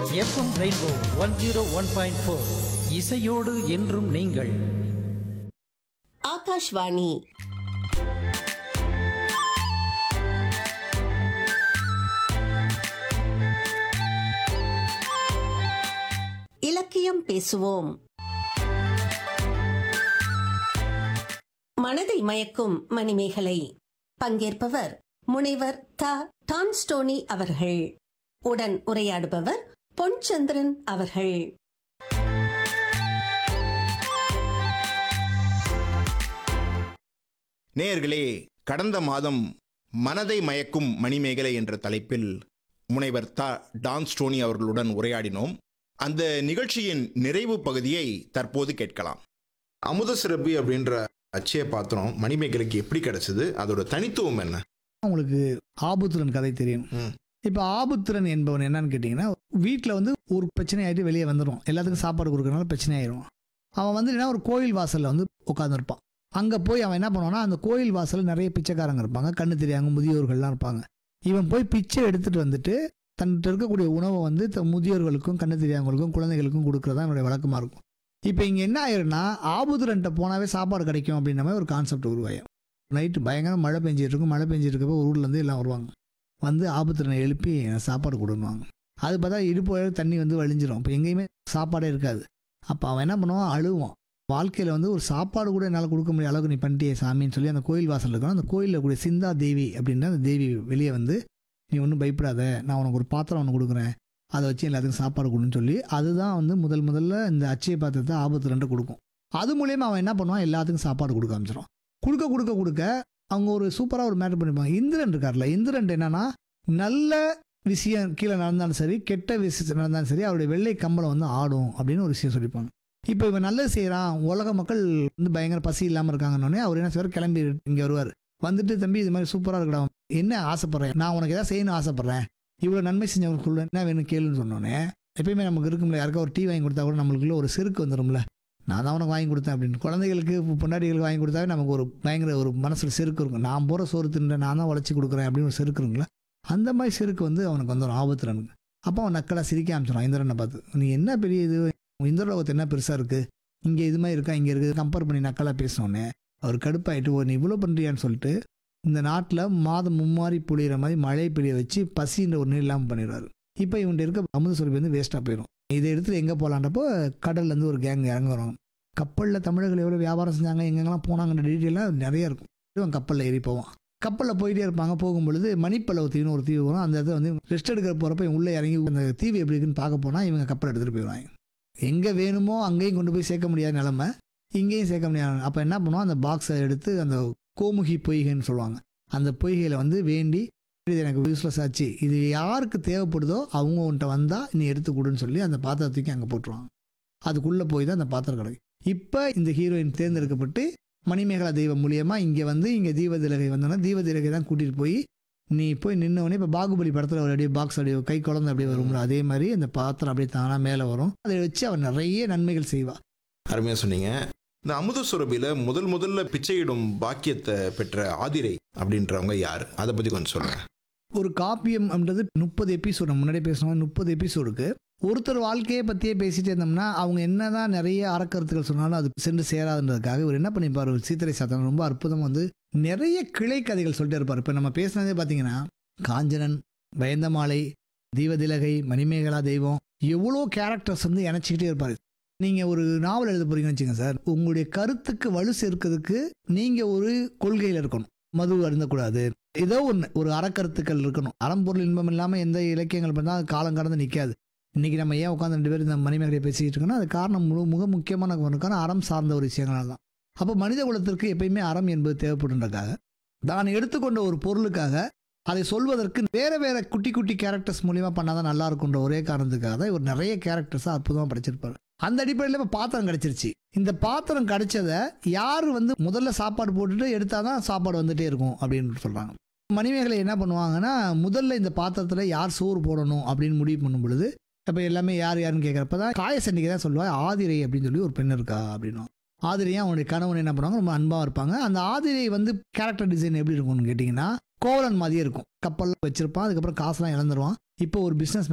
FM rainbow one zero one point four இசையோடு என்றும் நீங்கள் ஆகாஷ்வாணி இலக்கியம் பேசுவோம் மனதை மயக்கும் மணிமேகலை பங்கேற்பவர் முனைவர் த டான்ஸ்டோனி அவர்கள் உடன் உரையாடுபவர் பொன்சந்திரன் அவர்கள் நேயர்களே கடந்த மாதம் மனதை மயக்கும் மணிமேகலை என்ற தலைப்பில் முனைவர் த டான் ஸ்டோனி அவர்களுடன் உரையாடினோம் அந்த நிகழ்ச்சியின் நிறைவு பகுதியை தற்போது கேட்கலாம் அமுத சிறப்பி அப்படின்ற அச்சய பாத்திரம் மணிமேகலைக்கு எப்படி கிடைச்சது அதோட தனித்துவம் என்ன உங்களுக்கு ஆபுத்திரன் கதை தெரியும் ம். இப்போ ஆபுத்திரன் என்பவன் என்னன்னு கேட்டிங்கன்னா வீட்டில் வந்து ஒரு பிரச்சனை ஆகிட்டு வெளியே வந்துடும் எல்லாத்துக்கும் சாப்பாடு கொடுக்கறனால பிரச்சனை ஆயிரும் அவன் வந்து என்ன ஒரு கோயில் வாசலில் வந்து உட்காந்துருப்பான் அங்கே போய் அவன் என்ன பண்ணுவான்னா அந்த கோயில் வாசலில் நிறைய பிச்சைக்காரங்க இருப்பாங்க கண்ணு தெரியாங்க முதியோர்கள்லாம் இருப்பாங்க இவன் போய் பிச்சை எடுத்துட்டு வந்துட்டு தன்கிட்ட இருக்கக்கூடிய உணவை வந்து த- முதியோர்களுக்கும் கண்ணு தெரியாதவங்களுக்கும் குழந்தைகளுக்கும் கொடுக்குறதா என்னுடைய வழக்கமாக இருக்கும் இப்போ இங்கே என்ன ஆயிரும்னா ஆபுத்திரன்ட்ட போனாவே சாப்பாடு கிடைக்கும் அப்படின்ற மாதிரி ஒரு கான்செப்ட் உருவாயும் நைட்டு பயங்கர மழை பெஞ்சிட்டு இருக்கும் மழை பெஞ்சிட்டு இருக்கப்போ ஒரு ஊர்லேருந்து எல்லாம் வருவாங்க வந்து ஆபத்திரனை எழுப்பி எனக்கு சாப்பாடு கொடுன்னுவாங்க அது பார்த்தா இடுப்பு வரை தண்ணி வந்து வழிஞ்சிரும் இப்போ எங்கேயுமே சாப்பாடே இருக்காது அப்போ அவன் என்ன பண்ணுவான் அழுவான் வாழ்க்கையில் வந்து ஒரு சாப்பாடு கூட என்னால் கொடுக்க முடியாத அளவுக்கு நீ பண்ணிட்டியே சாமின்னு சொல்லி அந்த கோயில் வாசல் இருக்கணும் அந்த கோயிலில் கூடிய சிந்தா தேவி அப்படின்ற அந்த தேவி வெளியே வந்து நீ ஒன்றும் பயப்படாத நான் உனக்கு ஒரு பாத்திரம் ஒன்று கொடுக்குறேன் அதை வச்சு எல்லாத்துக்கும் சாப்பாடு கொடுன்னு சொல்லி அதுதான் வந்து முதல் முதல்ல இந்த அச்சய பாத்திரத்தை ஆபத்து ரெண்டு கொடுக்கும் அது மூலியமா அவன் என்ன பண்ணுவான் எல்லாத்துக்கும் சாப்பாடு கொடுக்க ஆரம்பிச்சிடும் கொடுக்க கொடுக்க கொடுக்க அவங்க ஒரு சூப்பராக ஒரு மேட்டர் பண்ணிப்பாங்க இந்திரன் இருக்கார்ல இந்திரன் என்னன்னா நல்ல விஷயம் கீழே நடந்தாலும் சரி கெட்ட விஷயம் நடந்தாலும் சரி அவருடைய வெள்ளை கம்பளம் வந்து ஆடும் அப்படின்னு ஒரு விஷயம் சொல்லிப்பாங்க இப்போ இவன் நல்லது செய்கிறான் உலக மக்கள் வந்து பயங்கர பசி இல்லாமல் இருக்காங்கன்னொடனே அவர் என்ன செய்வார் கிளம்பி இங்கே வருவார் வந்துட்டு தம்பி இது மாதிரி சூப்பராக இருக்கடா என்ன ஆசைப்பட்றேன் நான் உனக்கு எதாவது செய்யணும் ஆசைப்பட்றேன் இவ்வளோ நன்மை செஞ்சவங்களுக்குள்ள என்ன வேணும் கேளுன்னு சொன்னோன்னே எப்பயுமே நமக்கு இருக்கும்ல யாருக்கா ஒரு டீ வாங்கி கொடுத்தா கூட நம்மளுக்குள்ள ஒரு செருக்கு வந்துடும்ல நான் தான் உனக்கு வாங்கி கொடுத்தேன் அப்படின்னு குழந்தைகளுக்கு பொண்டாட்டிகளுக்கு வாங்கி கொடுத்தாவே நமக்கு ஒரு பயங்கர ஒரு மனசில் செருக்கு இருக்கும் நான் போகிற சோறு தின்ற நான் தான் உழைச்சி கொடுக்குறேன் அப்படின்னு ஒரு செருக்கு இருக்குங்களா அந்த மாதிரி செருக்கு வந்து அவனுக்கு வந்து ஒரு ஆபத்துறனுக்கு அப்போ அவன் நக்கலாக சிரிக்க ஆரம்பிச்சிடும் இந்திரனை பார்த்து நீ என்ன பெரிய இது இந்திரலோகத்து என்ன பெருசாக இருக்குது இங்கே இது மாதிரி இருக்கா இங்கே இருக்குது கம்பேர் பண்ணி நக்கலாக பேசினோன்னே அவர் கடுப்பாயிட்டு ஓ நீ இவ்வளோ பண்ணுறியான்னு சொல்லிட்டு இந்த நாட்டில் மாதம் மும்மாரி பொழியிற மாதிரி மழை பெய்ய வச்சு பசின்ற ஒரு நீர் இல்லாமல் பண்ணிடுவார் இப்போ இவன்ட்டு இருக்க அமுத சுரபி வந்து வேஸ்ட்டாக போயிடும் இதை எடுத்து எங்கே போகலான்றப்போ கடல்லேருந்து ஒரு கேங் இறங்க வருவாங்க கப்பலில் தமிழர்கள் எவ்வளோ வியாபாரம் செஞ்சாங்க எங்கெங்கெல்லாம் போனாங்கன்ற டீட்டெயிலாக நிறைய இருக்கும் இவன் கப்பலில் ஏறி போவான் கப்பலில் போயிட்டே இருப்பாங்க போகும்பொழுது மணிப்பளவு தீவுன்னு ஒரு தீவு வரும் அந்த இடத்துல வந்து ரெஸ்ட் எடுக்கிற போகிறப்ப இவன் உள்ளே இறங்கி அந்த தீவு எப்படி இருக்குன்னு பார்க்க போனால் இவங்க கப்பல் எடுத்துகிட்டு போயிடுவாங்க எங்கே வேணுமோ அங்கேயும் கொண்டு போய் சேர்க்க முடியாத நிலமை இங்கேயும் சேர்க்க முடியாது அப்போ என்ன பண்ணுவோம் அந்த பாக்ஸை எடுத்து அந்த கோமுகி பொய்கைன்னு சொல்லுவாங்க அந்த பொய்கையில் வந்து வேண்டி இது எனக்கு யூஸ்லெஸ் ஆச்சு இது யாருக்கு தேவைப்படுதோ அவங்க உன்ட்ட வந்தால் நீ எடுத்து கொடுன்னு சொல்லி அந்த பாத்திரத்துக்கு அங்கே போட்டுருவாங்க அதுக்குள்ளே போய் தான் அந்த பாத்திரம் கிடைக்கும் இப்போ இந்த ஹீரோயின் தேர்ந்தெடுக்கப்பட்டு மணிமேகலா தெய்வம் மூலியமா இங்கே வந்து இங்கே தீபதிலகை வந்தோன்னா தீபதிலகை தான் கூட்டிகிட்டு போய் நீ போய் நின்னவொடனே இப்போ பாகுபலி படத்தில் ஒரு அப்படியே பாக்ஸ் அப்படியே கை குழந்தை அப்படியே வரும்ல அதே மாதிரி அந்த பாத்திரம் அப்படியே தானாக மேலே வரும் அதை வச்சு அவன் நிறைய நன்மைகள் செய்வா அருமையாக சொன்னீங்க இந்த அமுத சுரபியில முதல் முதல்ல பிச்சையிடும் பாக்கியத்தை பெற்ற ஆதிரை அப்படின்றவங்க யார் அதை பற்றி கொஞ்சம் சொல்லுங்க ஒரு காப்பியம் அப்படின்றது முப்பது எபிசோடு முன்னாடியே பேசணும் முப்பது எபிசோடுக்கு ஒருத்தர் வாழ்க்கையை பற்றியே பேசிட்டே இருந்தோம்னா அவங்க என்னதான் நிறைய அறக்கருத்துக்கள் சொன்னாலும் அது சென்று சேராதுன்றதுக்காக இவர் என்ன பண்ணிப்பார் ஒரு சீத்தரை சாத்தன் ரொம்ப அற்புதம் வந்து நிறைய கிளை கதைகள் சொல்லிட்டே இருப்பார் இப்போ நம்ம பேசுனதே பார்த்தீங்கன்னா காஞ்சனன் பயந்தமாலை தீவதிலகை மணிமேகலா தெய்வம் எவ்வளோ கேரக்டர்ஸ் வந்து இணைச்சிக்கிட்டே இருப்பார் நீங்கள் ஒரு நாவல் எழுத போறீங்கன்னு வச்சுங்க சார் உங்களுடைய கருத்துக்கு வலு சேர்க்கிறதுக்கு நீங்கள் ஒரு கொள்கையில் இருக்கணும் மது அருந்தக்கூடாது ஏதோ ஒன்று ஒரு அறக்கருத்துக்கள் இருக்கணும் அறம்பொருள் இன்பம் இல்லாமல் எந்த இலக்கியங்கள் பண்ணால் அது காலம் கடந்து நிற்காது இன்னைக்கு நம்ம ஏன் உட்காந்து ரெண்டு பேரும் இந்த மணிமேகலையை பேசிக்கிட்டு இருக்கோம்னா அது காரணம் முழு மிக முக்கியமான காரணம் அறம் சார்ந்த ஒரு விஷயங்களால் தான் அப்போ மனித குலத்திற்கு எப்பயுமே அறம் என்பது தேவைப்படுன்றதுக்காக தான் எடுத்துக்கொண்ட ஒரு பொருளுக்காக அதை சொல்வதற்கு வேற வேற குட்டி குட்டி கேரக்டர்ஸ் மூலியமா பண்ணாதான் நல்லா இருக்குன்ற ஒரே காரணத்துக்காக தான் இவர் நிறைய கேரக்டர்ஸை அற்புதமாக படிச்சிருப்பாரு அந்த அடிப்படையில் இப்போ பாத்திரம் கிடைச்சிருச்சு இந்த பாத்திரம் கிடைச்சதை யார் வந்து முதல்ல சாப்பாடு போட்டுட்டு எடுத்தாதான் சாப்பாடு வந்துட்டே இருக்கும் அப்படின்னு சொல்றாங்க மணிமேகலை என்ன பண்ணுவாங்கன்னா முதல்ல இந்த பாத்திரத்தில் யார் சோறு போடணும் அப்படின்னு முடிவு பண்ணும் பொழுது அப்போ எல்லாமே யார் யாருன்னு கேட்குறப்ப தான் காயசண்டிகை தான் சொல்லுவாங்க ஆதிரை அப்படின்னு சொல்லி ஒரு பெண் இருக்கா அப்படின்னும் ஆதிரையும் அவனுடைய கணவன் என்ன பண்ணுவாங்க ரொம்ப அன்பாக இருப்பாங்க அந்த ஆதிரை வந்து கேரக்டர் டிசைன் எப்படி இருக்கும்னு கேட்டிங்கன்னா கோவலன் மாதிரியே இருக்கும் கப்பலில் வச்சிருப்பான் அதுக்கப்புறம் காசுலாம் இழந்துருவான் இப்போ ஒரு பிஸ்னஸ்